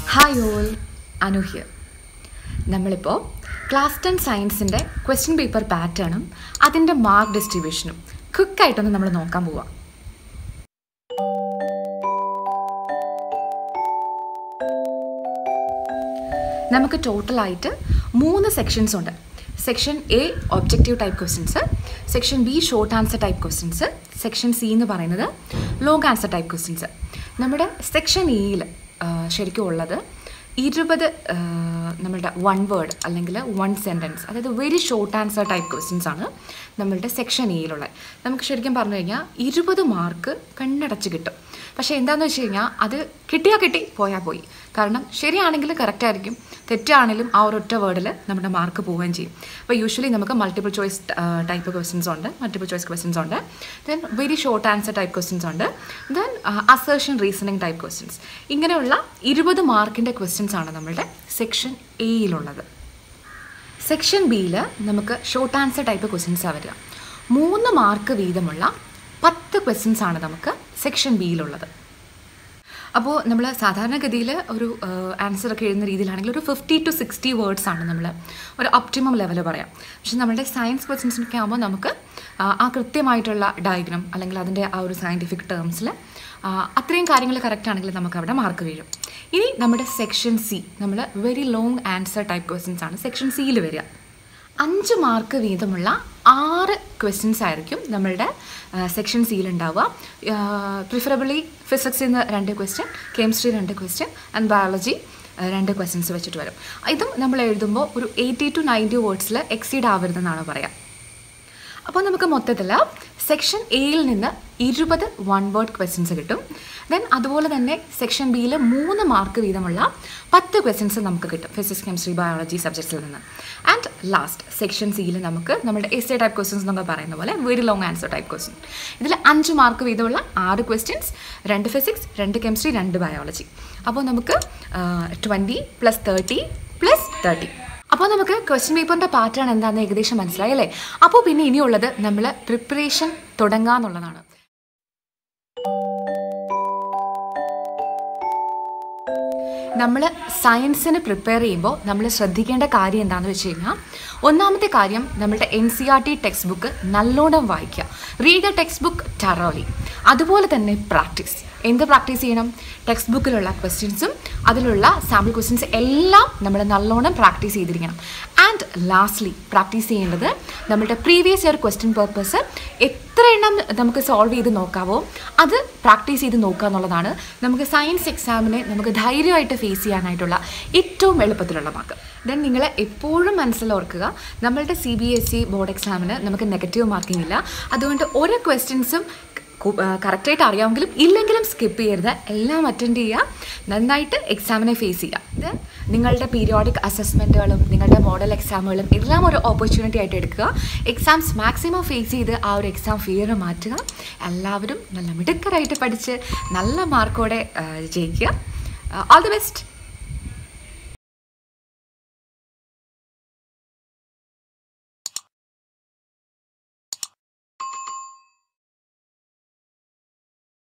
hi all Anu here നമ്മളിപ്പോൾ class ten സയൻസിൻ്റെ question paper പാറ്റേണും അതിൻ്റെ മാർക്ക് ഡിസ്ട്രിബ്യൂഷനും ക്വിക്കായിട്ടൊന്ന് നമ്മൾ നോക്കാൻ പോവാം നമുക്ക് ടോട്ടലായിട്ട് മൂന്ന് സെക്ഷൻസ് ഉണ്ട് section A objective type questions section B short answer type questions section C എന്ന് പറയുന്നത് ലോങ് ആൻസർ ടൈപ്പ് ക്വസ്റ്റ്യൻസ് നമ്മുടെ സെക്ഷൻ എയിൽ ശരിക്കും ഉള്ളത് ഇരുപത് നമ്മളുടെ വൺ വേർഡ് അല്ലെങ്കിൽ വൺ സെൻറ്റൻസ് അതായത് very short answer type questions ആണ് നമ്മളുടെ സെക്ഷൻ എയിലുള്ളത് നമുക്ക് ശരിക്കും പറഞ്ഞു കഴിഞ്ഞാൽ ഇരുപത് മാർക്ക് കണ്ണടച്ച് കിട്ടും പക്ഷേ എന്താണെന്ന് വെച്ച് കഴിഞ്ഞാൽ അത് കിട്ടിയാൽ കിട്ടി പോയാൽ പോയി കാരണം ശരിയാണെങ്കിൽ കറക്റ്റ് ആയിരിക്കും തെറ്റാണെങ്കിലും ആ ഒരൊറ്റ വേർഡിൽ നമ്മുടെ മാർക്ക് പോവുകയും ചെയ്യും അപ്പോൾ യൂഷ്വലി നമുക്ക് മൾട്ടിപ്പിൾ ചോയ്സ് ടൈപ്പ് ക്വസ്റ്റ്യൻസ് ഉണ്ട് മൾട്ടിപ്പിൾ ചോയ്സ് ക്വസ്റ്റ്യൻസ് ഉണ്ട് then very short answer type questions ഉണ്ട് then assertion reasoning type questions ഇങ്ങനെയുള്ള ഇരുപത് മാർക്കിൻ്റെ ക്വസ്റ്റ്യൻസ് ആണ് നമ്മളുടെ സെക്ഷൻ എയിലുള്ളത് സെക്ഷൻ ബിയിൽ നമുക്ക് ഷോർട്ട് ആൻസർ ടൈപ്പ് ക്വസ്റ്റ്യൻസാണ് വരിക മൂന്ന് മാർക്ക് വീതമുള്ള പത്ത് ക്വസ്റ്റ്യൻസ് ആണ് നമുക്ക് സെക്ഷൻ ബിയിലുള്ളത് അപ്പോൾ നമ്മൾ സാധാരണഗതിയിൽ ഒരു ആൻസർ ഒക്കെ എഴുതുന്ന രീതിയിലാണെങ്കിൽ ഒരു ഫിഫ്റ്റി ടു സിക്സ്റ്റി വേർഡ്സ് ആണ് നമ്മൾ ഒരു ഒപ്റ്റിമം ലെവൽ പറയാം പക്ഷെ നമ്മുടെ സയൻസ് ക്വസ്റ്റ്യൻസിനൊക്കെ ആകുമ്പോൾ നമുക്ക് ആ കൃത്യമായിട്ടുള്ള ഡയഗ്രാം അല്ലെങ്കിൽ അതിൻ്റെ ആ ഒരു സയൻറ്റിഫിക് ടേംസിൽ അത്രയും കാര്യങ്ങൾ കറക്റ്റ് ആണെങ്കിൽ നമുക്ക് അവിടെ മാർക്ക് വീഴും ഇനി നമ്മുടെ സെക്ഷൻ സി നമ്മൾ very long answer type questions ആണ് സെക്ഷൻ സിയിൽ വരിക അഞ്ച് മാർക്ക് വീതമുള്ള ആറ് ക്വസ്റ്റ്യൻസ് ആയിരിക്കും നമ്മളുടെ സെക്ഷൻ സിയിൽ ഉണ്ടാവുക പ്രിഫറബിളി ഫിസിക്സിൽ നിന്ന് രണ്ട് ക്വസ്റ്റ്യൻ കെമിസ്ട്രി രണ്ട് ക്വസ്റ്റ്യൻ ആൻഡ് ബയോളജി രണ്ട് ക്വസ്റ്റ്യൻസ് വെച്ചിട്ട് വരും ഇതും നമ്മൾ എഴുതുമ്പോൾ ഒരു എയ്റ്റി ടു നയൻറ്റി വേർഡ്സിൽ എക്സീഡ് ആവരുതെന്നാണ് പറയാം അപ്പോൾ നമുക്ക് മൊത്തത്തിൽ സെക്ഷൻ എയിൽ നിന്ന് ഇരുപത് വൺ വേർഡ് ക്വസ്റ്റ്യൻസ് കിട്ടും ദെൻ അതുപോലെ തന്നെ സെക്ഷൻ ബിയിൽ മൂന്ന് മാർക്ക് വീതമുള്ള പത്ത് ക്വസ്റ്റ്യൻസ് നമുക്ക് കിട്ടും ഫിസിക്സ് കെമിസ്ട്രി ബയോളജി സബ്ജക്ട്സിൽ നിന്ന് ആൻഡ് ലാസ്റ്റ് സെക്ഷൻ സിയിൽ നമുക്ക് നമ്മുടെ എസ് എ ടൈപ്പ് ക്വസ്റ്റ്യൻസ് എന്നൊക്കെ പറയുന്ന പോലെ very long answer type question ഇതിൽ അഞ്ച് മാർക്ക് വീതമുള്ള ആറ് ക്വസ്റ്റ്യൻസ് രണ്ട് ഫിസിക്സ് രണ്ട് കെമിസ്ട്രി രണ്ട് ബയോളജി അപ്പോൾ നമുക്ക് twenty plus thirty plus thirty അപ്പോൾ നമുക്ക് ക്വസ്റ്റ്യൻ പേപ്പറിൻ്റെ പാറ്റേൺ എന്താണെന്ന് ഏകദേശം മനസ്സിലായി അല്ലേ അപ്പോൾ പിന്നെ ഇനിയുള്ളത് നമ്മൾ പ്രിപ്പറേഷൻ തുടങ്ങാന്നുള്ളതാണ് നമ്മൾ സയൻസിന് പ്രിപ്പയർ ചെയ്യുമ്പോൾ നമ്മൾ ശ്രദ്ധിക്കേണ്ട കാര്യം എന്താണെന്ന് വെച്ച് കഴിഞ്ഞാൽ ഒന്നാമത്തെ കാര്യം നമ്മളുടെ N C R T text book നല്ലോണം വായിക്കുക read the text book thoroughly അതുപോലെ തന്നെ പ്രാക്ടീസ് എന്ത് പ്രാക്ടീസ് ചെയ്യണം ടെക്സ്റ്റ് ബുക്കിലുള്ള ക്വസ്റ്റ്യൻസും അതിലുള്ള സാമ്പിൾ ക്വസ്റ്റ്യൻസ് എല്ലാം നമ്മൾ നല്ലോണം പ്രാക്ടീസ് ചെയ്തിരിക്കണം ആൻഡ് ലാസ്റ്റ്ലി പ്രാക്ടീസ് ചെയ്യേണ്ടത് നമ്മുടെ പ്രീവിയസ് ഇയർ ക്വസ്റ്റ്യൻ പേർപ്പസ് എത്ര എണ്ണം നമുക്ക് സോൾവ് ചെയ്ത് നോക്കാവോ അത് പ്രാക്ടീസ് ചെയ്ത് നോക്കുക എന്നുള്ളതാണ് നമുക്ക് സയൻസ് എക്സാമിനെ നമുക്ക് ധൈര്യമായിട്ട് ഫേസ് ചെയ്യാനായിട്ടുള്ള ഏറ്റവും എളുപ്പത്തിലുള്ള മാർക്ക് ദെൻ നിങ്ങൾ എപ്പോഴും മനസ്സിൽ ഓർക്കുക നമ്മളുടെ C B S E board എക്സാമിന് നമുക്ക് നെഗറ്റീവ് മാർക്കിംഗ് ഇല്ല അതുകൊണ്ട് ഓരോ ക്വസ്റ്റ്യൻസും കറക്റ്റായിട്ട് അറിയാമെങ്കിലും ഇല്ലെങ്കിലും സ്കിപ്പ് ചെയ്യരുത് എല്ലാം അറ്റൻഡ് ചെയ്യുക നന്നായിട്ട് എക്സാമിനെ ഫേസ് ചെയ്യുക ഇത് നിങ്ങളുടെ പീരിയോഡിക് അസസ്മെൻറ്റുകളും നിങ്ങളുടെ മോഡൽ എക്സാമുകളും എല്ലാം ഒരു ഓപ്പർച്യൂണിറ്റി ആയിട്ട് എടുക്കുക എക്സാംസ് മാക്സിമം ഫേസ് ചെയ്ത് ആ ഒരു എക്സാം ഫിയർ മാറ്റുക എല്ലാവരും നല്ല മിടുക്കരായിട്ട് പഠിച്ച് നല്ല മാർക്കോടെ ജയിക്കുക ഓൾ ദി ബെസ്റ്റ്